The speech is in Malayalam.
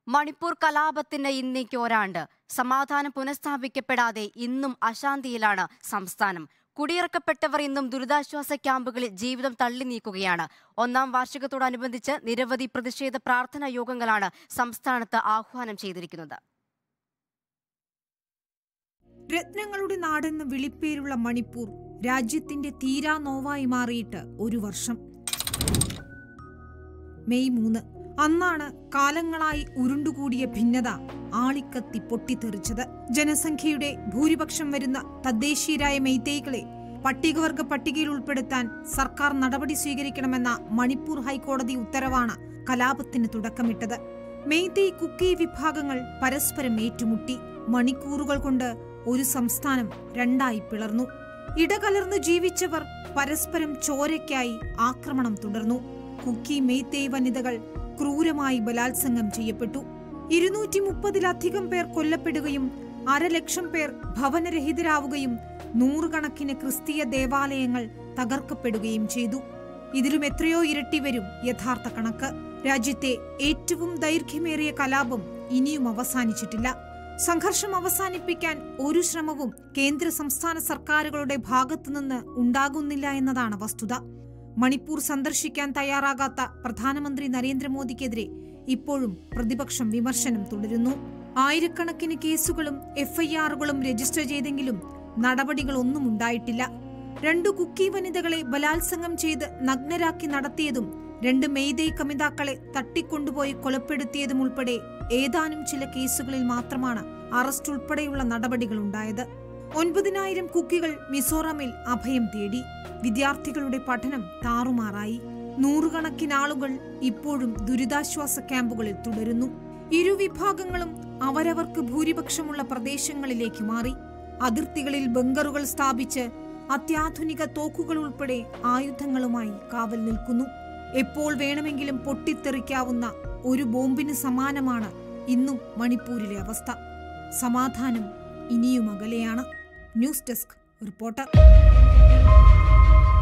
മണിപ്പൂർ കലാപത്തിന് ഇന്നേക്ക് ഒരാണ്ട് സമാധാനം പുനഃസ്ഥാപിക്കപ്പെടാതെ ഇന്നും അശാന്തിയിലാണ് സംസ്ഥാനം കുടിയിറക്കപ്പെട്ടവർ ഇന്നും ദുരിതാശ്വാസ ക്യാമ്പുകളിൽ ജീവിതം തള്ളി നീക്കുകയാണ് ഒന്നാം വാർഷികത്തോടനുബന്ധിച്ച് നിരവധി പ്രതിഷേധ പ്രാർത്ഥനാ യോഗങ്ങളാണ് സംസ്ഥാനത്ത് ആഹ്വാനം ചെയ്തിരിക്കുന്നത് രത്നങ്ങളുടെ നാടെന്ന് വിളിപ്പേരുള്ള മണിപ്പൂർ രാജ്യത്തിന്റെ തീരാ നോവായി മാറിയിട്ട് ഒരു വർഷം മെയ് മൂന്ന് അന്നാണ് കാലങ്ങളായി ഉരുണ്ടുകൂടിയ ഭിന്നത ആളിക്കത്തി പൊട്ടിത്തെറിച്ചത് ജനസംഖ്യയുടെ ഭൂരിപക്ഷം വരുന്ന തദ്ദേശീയരായ മെയ്തേയ്കളെ പട്ടികവർഗ പട്ടികയിൽ ഉൾപ്പെടുത്താൻ സർക്കാർ നടപടി സ്വീകരിക്കണമെന്ന മണിപ്പൂർ ഹൈക്കോടതി ഉത്തരവാണ് കലാപത്തിന് തുടക്കമിട്ടത് മെയ്തേയ് കുക്കി വിഭാഗങ്ങൾ പരസ്പരം ഏറ്റുമുട്ടി മണിക്കൂറുകൾ കൊണ്ട് ഒരു സംസ്ഥാനം രണ്ടായി പിളർന്നു ഇടകലർന്നു ജീവിച്ചവർ പരസ്പരം ചോരയ്ക്കായി ആക്രമണം തുടർന്നു കുക്കി മെയ്തേയ് വനിതകൾ ക്രൂരമായി ബലാത്സംഗം ചെയ്യപ്പെട്ടു ഇരുന്നൂറ്റി മുപ്പതിലധികം പേർ കൊല്ലപ്പെടുകയും അരലക്ഷം പേർ ഭവനരഹിതരാവുകയും നൂറുകണക്കിന് ക്രിസ്തീയ ദേവാലയങ്ങൾ തകർക്കപ്പെടുകയും ചെയ്തു ഇതിലും എത്രയോ ഇരട്ടി വരും യഥാർത്ഥ കണക്ക് രാജ്യത്തെ ഏറ്റവും ദൈർഘ്യമേറിയ കലാപം ഇനിയും അവസാനിച്ചിട്ടില്ല സംഘർഷം അവസാനിപ്പിക്കാൻ ഒരു ശ്രമവും കേന്ദ്ര സംസ്ഥാന സർക്കാരുകളുടെ ഭാഗത്തുനിന്ന് ഉണ്ടാകുന്നില്ല എന്നതാണ് വസ്തുത മണിപ്പൂർ സന്ദർശിക്കാൻ തയ്യാറാകാത്ത പ്രധാനമന്ത്രി നരേന്ദ്രമോദിക്കെതിരെ ഇപ്പോഴും പ്രതിപക്ഷം വിമർശനം തുടരുന്നു ആയിരക്കണക്കിന് കേസുകളും എഫ്ഐആറുകളും രജിസ്റ്റർ ചെയ്തെങ്കിലും നടപടികളൊന്നും ഉണ്ടായിട്ടില്ല രണ്ടു കുക്കി വനിതകളെ ബലാത്സംഗം ചെയ്ത് നഗ്നരാക്കി നടത്തിയതും രണ്ട് മെയ്തേയ് കമിതാക്കളെ തട്ടിക്കൊണ്ടുപോയി കൊലപ്പെടുത്തിയതും ഉൾപ്പെടെ ഏതാനും ചില കേസുകളിൽ മാത്രമാണ് അറസ്റ്റ് ഉൾപ്പെടെയുള്ള നടപടികൾ ഉണ്ടായത് ഒൻപതിനായിരം കുക്കികൾ മിസോറാമിൽ അഭയം തേടി വിദ്യാർത്ഥികളുടെ പഠനം താറുമാറായി നൂറുകണക്കിന് ആളുകൾ ഇപ്പോഴും ദുരിതാശ്വാസ ക്യാമ്പുകളിൽ തുടരുന്നു ഇരു വിഭാഗങ്ങളും അവരവർക്ക് ഭൂരിപക്ഷമുള്ള പ്രദേശങ്ങളിലേക്ക് മാറി അതിർത്തികളിൽ ബങ്കറുകൾ സ്ഥാപിച്ച് അത്യാധുനിക തോക്കുകൾ ഉൾപ്പെടെ ആയുധങ്ങളുമായി കാവൽ നിൽക്കുന്നു എപ്പോൾ വേണമെങ്കിലും പൊട്ടിത്തെറിക്കാവുന്ന ഒരു ബോംബിന് സമാനമാണ് ഇന്നും മണിപ്പൂരിലെ അവസ്ഥ സമാധാനം ഇനിയും അകലെയാണ് ന്യൂസ് ഡെസ്ക് റിപ്പോർട്ടർ